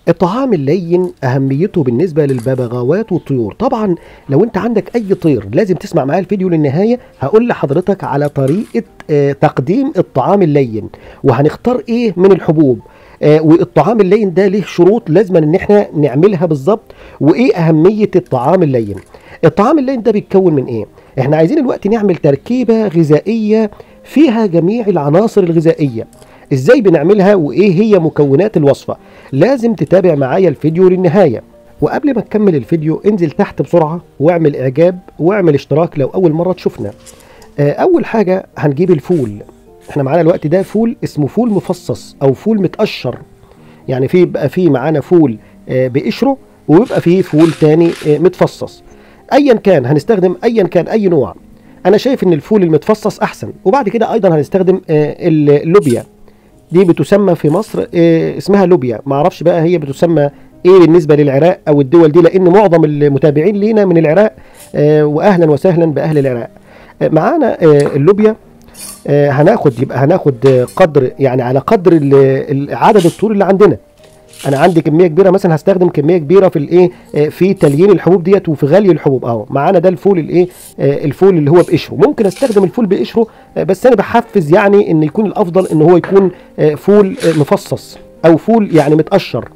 الطعام اللين اهميته بالنسبه للببغاوات والطيور طبعا لو انت عندك اي طير لازم تسمع معايا الفيديو للنهايه هقول لحضرتك على طريقه آه، تقديم الطعام اللين وهنختار ايه من الحبوب آه، والطعام اللين ده ليه شروط لازم ان احنا نعملها بالظبط وايه اهميه الطعام اللين الطعام اللين ده بيتكون من ايه احنا عايزين الوقت نعمل تركيبه غذائيه فيها جميع العناصر الغذائيه ازاي بنعملها وايه هي مكونات الوصفه لازم تتابع معايا الفيديو للنهايه وقبل ما تكمل الفيديو انزل تحت بسرعه واعمل اعجاب واعمل اشتراك لو اول مره تشوفنا آه، اول حاجه هنجيب الفول احنا معانا الوقت ده فول اسمه فول مفصص او فول متقشر يعني في بقى فيه معانا فول آه، بقشره ويبقى فيه فول تاني آه، متفصص ايا كان هنستخدم ايا كان اي نوع انا شايف ان الفول المتفصص احسن وبعد كده ايضا هنستخدم آه، اللوبيا دي بتسمى في مصر آه، اسمها لوبيا ما اعرفش بقى هي بتسمى ايه بالنسبه للعراق او الدول دي لان معظم المتابعين لينا من العراق آه، واهلا وسهلا باهل العراق آه، معانا آه، اللوبيا آه، هناخد يبقى هناخد آه، قدر يعني على قدر ال- ال- عدد الطول اللي عندنا انا عندي كميه كبيره مثلا هستخدم كميه كبيره في الايه آه، في تليين الحبوب ديت وفي غلي الحبوب اهو معانا ده الفول الايه آه، الفول اللي هو بقشره ممكن استخدم الفول بقشره آه، بس انا بحفز يعني ان يكون الافضل ان هو يكون آه، فول آه، مفصص او فول يعني متقشر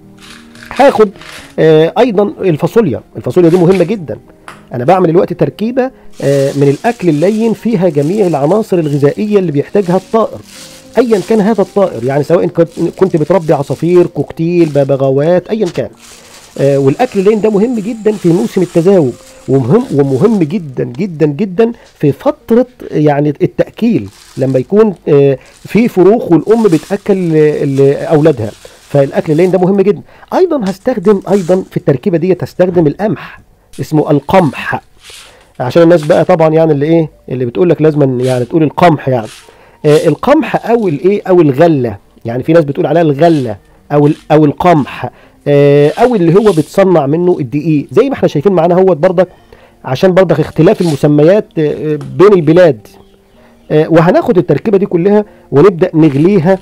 هاخد آه، ايضا الفاصوليا الفاصوليا دي مهمه جدا انا بعمل الوقت تركيبه آه، من الاكل اللين فيها جميع العناصر الغذائيه اللي بيحتاجها الطائر ايا كان هذا الطائر يعني سواء كنت- كنت بتربي عصافير كوكتيل ببغاوات ايا كان آه، والاكل اللين ده مهم جدا في موسم التزاوج ومهم ومهم جدا جدا جدا في فتره يعني التاكيل لما يكون آه، في فروخ والام بتاكل آه، ال- اولادها فالاكل اللين ده مهم جدا ايضا هستخدم ايضا في التركيبه دي هستخدم القمح اسمه القمح عشان الناس بقى طبعا يعني اللي ايه اللي بتقول لك لازم يعني تقول القمح يعني آه القمح او الايه او الغله يعني في ناس بتقول عليها الغله او ال- او القمح آه او اللي هو بتصنع منه الدقيق زي ما احنا شايفين معانا هوت برضك عشان برضك اختلاف المسميات آه، آه، بين البلاد آه، وهناخد التركيبه دي كلها ونبدا نغليها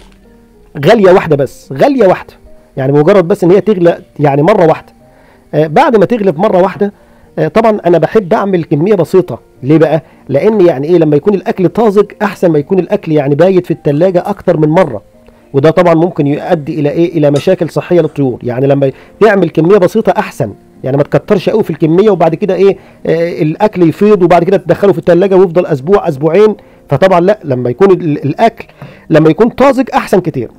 غاليه واحده بس غاليه واحده يعني مجرد بس ان هي تغلى يعني مره واحده آه، بعد ما تغلي مره واحده آه، طبعا انا بحب اعمل كميه بسيطه ليه بقى لان يعني ايه لما يكون الاكل طازج احسن ما يكون الاكل يعني بايت في الثلاجه اكتر من مره وده طبعا ممكن يؤدي الى ايه الى مشاكل صحيه للطيور يعني لما تعمل كميه بسيطه احسن يعني ما تكترش قوي في الكميه وبعد كده ايه آه الاكل يفيض وبعد كده تدخله في الثلاجه ويفضل اسبوع اسبوعين فطبعا لا لما يكون ال- الاكل لما يكون طازج احسن كتير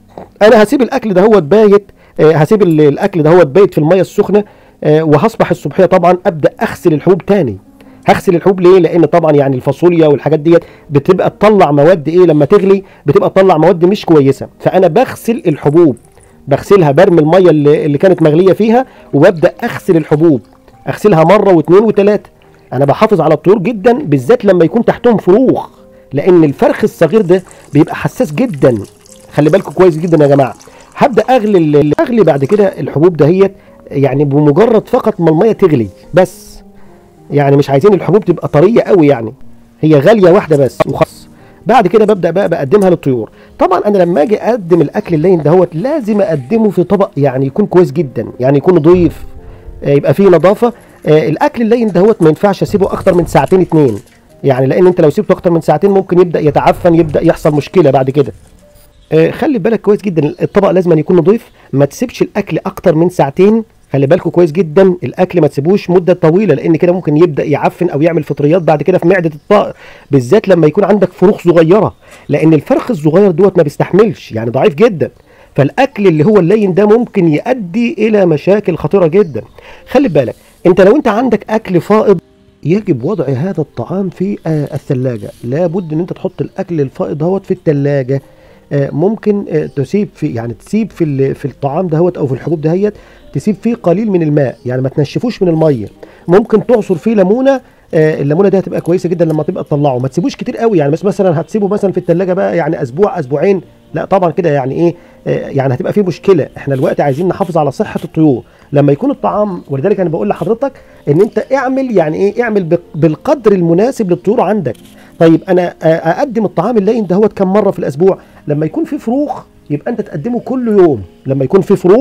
انا هسيب الاكل ده هو بايت آه، هسيب ال- الاكل ده هو بايت في الميه السخنه آه، وهصبح الصبحيه طبعا ابدا اغسل الحبوب تاني هغسل الحبوب ليه لان طبعا يعني الفاصوليا والحاجات ديت بتبقى تطلع مواد ايه لما تغلي بتبقى تطلع مواد مش كويسه فانا بغسل الحبوب بغسلها برمي الميه اللي, اللي كانت مغليه فيها وببدا اغسل الحبوب اغسلها مره واثنين وثلاثه انا بحافظ على الطيور جدا بالذات لما يكون تحتهم فروخ لان الفرخ الصغير ده بيبقى حساس جدا خلي بالكم كويس جدا يا جماعه هبدا اغلي ال- اغلي بعد كده الحبوب دهيت يعني بمجرد فقط ما الميه تغلي بس يعني مش عايزين الحبوب تبقى طريه قوي يعني هي غاليه واحده بس وخلاص بعد كده ببدا بقى بقدمها للطيور طبعا انا لما اجي اقدم الاكل اللين دهوت لازم اقدمه في طبق يعني يكون كويس جدا يعني يكون نظيف آه، يبقى فيه نظافه آه، الاكل اللين دهوت ما ينفعش اسيبه اكتر من ساعتين اتنين يعني لان انت لو سيبته اكتر من ساعتين ممكن يبدا يتعفن يبدا يحصل مشكله بعد كده آه، خلي بالك كويس جدا الطبق لازم أن يكون نظيف ما تسيبش الاكل اكتر من ساعتين خلي بالكوا كويس جدا الاكل ما تسيبوش مده طويله لان كده ممكن يبدا يعفن او يعمل فطريات بعد كده في معده الطائر بالذات لما يكون عندك فروخ صغيره لان الفرخ الصغير دوت ما بيستحملش يعني ضعيف جدا فالاكل اللي هو اللين ده ممكن يؤدي الى مشاكل خطيره جدا خلي بالك انت لو انت عندك اكل فائض يجب وضع هذا الطعام في آه، الثلاجة لابد ان انت تحط الاكل الفائض دوت في الثلاجة آه، ممكن آه، تسيب في يعني تسيب في ال- في الطعام دهوت او في الحبوب دهيت تسيب فيه قليل من الماء يعني ما تنشفوش من الميه ممكن تعصر فيه ليمونه آه، الليمونه دي هتبقى كويسه جدا لما تبقى تطلعه ما تسيبوش كتير قوي يعني بس مثلا هتسيبه مثلا في الثلاجه بقى يعني اسبوع اسبوعين لا طبعا كده يعني ايه آه، يعني هتبقى فيه مشكله احنا دلوقتي عايزين نحافظ على صحه الطيور لما يكون الطعام ولذلك انا بقول لحضرتك ان انت اعمل يعني ايه اعمل بق- بالقدر المناسب للطيور عندك طيب انا آه، اقدم الطعام اللين دهوت كم مره في الاسبوع لما يكون في فروخ يبقى انت تقدمه كل يوم لما يكون في فروخ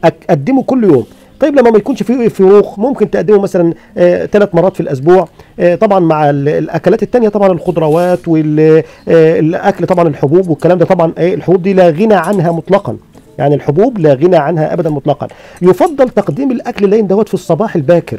أك- قدمه كل يوم طيب لما ما يكونش فيه فروخ ممكن تقدمه مثلا ثلاث مرات في الاسبوع آه، طبعا مع ال- الاكلات التانية طبعا الخضروات والاكل طبعا الحبوب والكلام ده طبعا إيه، الحبوب دي لا غنى عنها مطلقا يعني الحبوب لا غنى عنها ابدا مطلقا يفضل تقديم الاكل اللين دوت في الصباح الباكر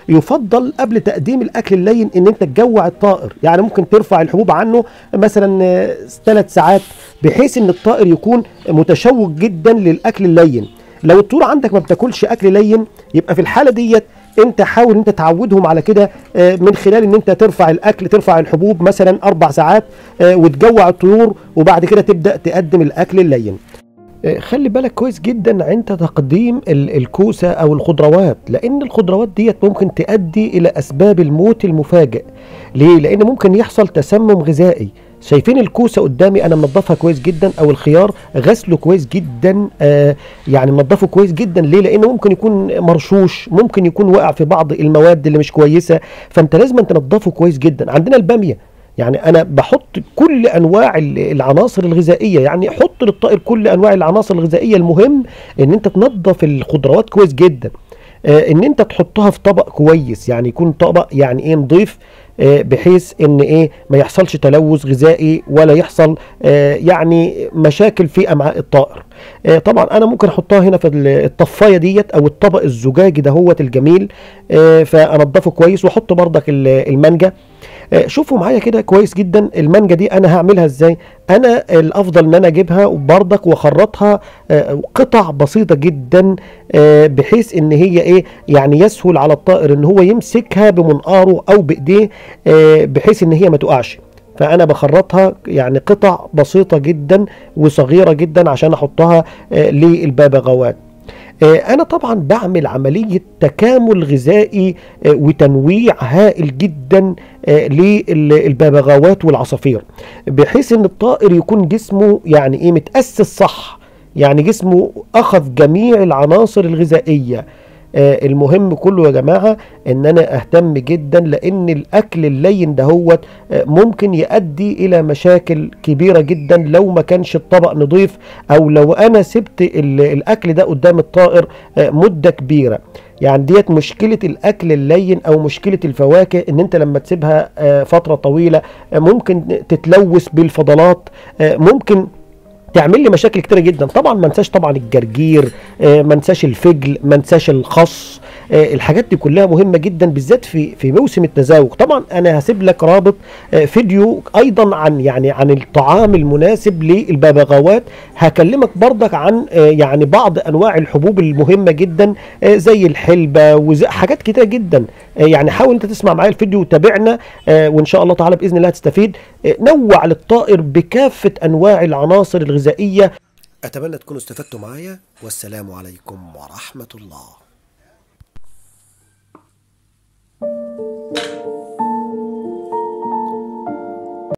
يفضل قبل تقديم الاكل اللين ان انت تجوع الطائر يعني ممكن ترفع الحبوب عنه مثلا ثلاث ساعات بحيث ان الطائر يكون متشوق جدا للاكل اللين لو الطيور عندك ما بتاكلش اكل لين يبقى في الحاله ديت انت حاول انت تعودهم على كده آه، من خلال ان انت ترفع الاكل ترفع الحبوب مثلا اربع ساعات آه، وتجوع الطيور وبعد كده تبدا تقدم الاكل اللين آه، خلي بالك كويس جدا عند تقديم ال- الكوسه او الخضروات لان الخضروات ديت ممكن تؤدي الى اسباب الموت المفاجئ ليه لان ممكن يحصل تسمم غذائي شايفين الكوسه قدامي انا منضفها كويس جدا او الخيار غسله كويس جدا آه يعني منضفه كويس جدا ليه لانه ممكن يكون مرشوش ممكن يكون واقع في بعض المواد اللي مش كويسه فانت لازم تنضفه كويس جدا عندنا الباميه يعني انا بحط كل انواع ال- العناصر الغذائيه يعني حط للطائر كل انواع العناصر الغذائيه المهم ان انت تنظف الخضروات كويس جدا آه ان انت تحطها في طبق كويس يعني يكون طبق يعني ايه نضيف آه بحيث ان ايه ما يحصلش تلوث غذائي ولا يحصل آه يعني مشاكل في امعاء الطائر آه طبعا انا ممكن احطها هنا في ال- الطفايه ديت او الطبق الزجاجي دهوت الجميل آه فانضفه كويس واحط بردك ال- المانجا آه، شوفوا معايا كده كويس جدا المانجا دي انا هعملها ازاي انا الافضل ان انا اجيبها وبرضك واخرطها آه، قطع بسيطه جدا آه، بحيث ان هي ايه يعني يسهل على الطائر ان هو يمسكها بمنقاره او بايديه آه، بحيث ان هي ما تقعش فانا بخرطها يعني قطع بسيطه جدا وصغيره جدا عشان احطها آه، للببغاوات آه، انا طبعا بعمل عمليه تكامل غذائي آه، وتنويع هائل جدا آه، للببغاوات والعصافير بحيث ان الطائر يكون جسمه يعني ايه متاسس صح يعني جسمه اخذ جميع العناصر الغذائيه آه، المهم كله يا جماعه ان انا اهتم جدا لان الاكل اللين دهوت آه، ممكن يؤدي الى مشاكل كبيره جدا لو ما كانش الطبق نضيف او لو انا سبت ال- الاكل ده قدام الطائر آه، مده كبيره يعني ديت مشكله الاكل اللين او مشكله الفواكه ان انت لما تسيبها آه، فتره طويله آه، ممكن تتلوث بالفضلات آه، ممكن تعمل لي مشاكل كتيره جدا طبعا ما انساش طبعا الجرجير آه، ما انساش الفجل ما انساش الخس آه، الحاجات دي كلها مهمه جدا بالذات في في موسم التزاوج طبعا انا هسيب لك رابط آه، فيديو ايضا عن يعني عن الطعام المناسب للببغاوات هكلمك برضك عن آه، يعني بعض انواع الحبوب المهمه جدا آه، زي الحلبه وزي حاجات كتيره جدا آه، يعني حاول انت تسمع معايا الفيديو وتابعنا آه، وان شاء الله تعالى باذن الله هتستفيد آه، نوع للطائر بكافه انواع العناصر الغذائيه أتمنى تكونوا استفدتوا معايا والسلام عليكم ورحمة الله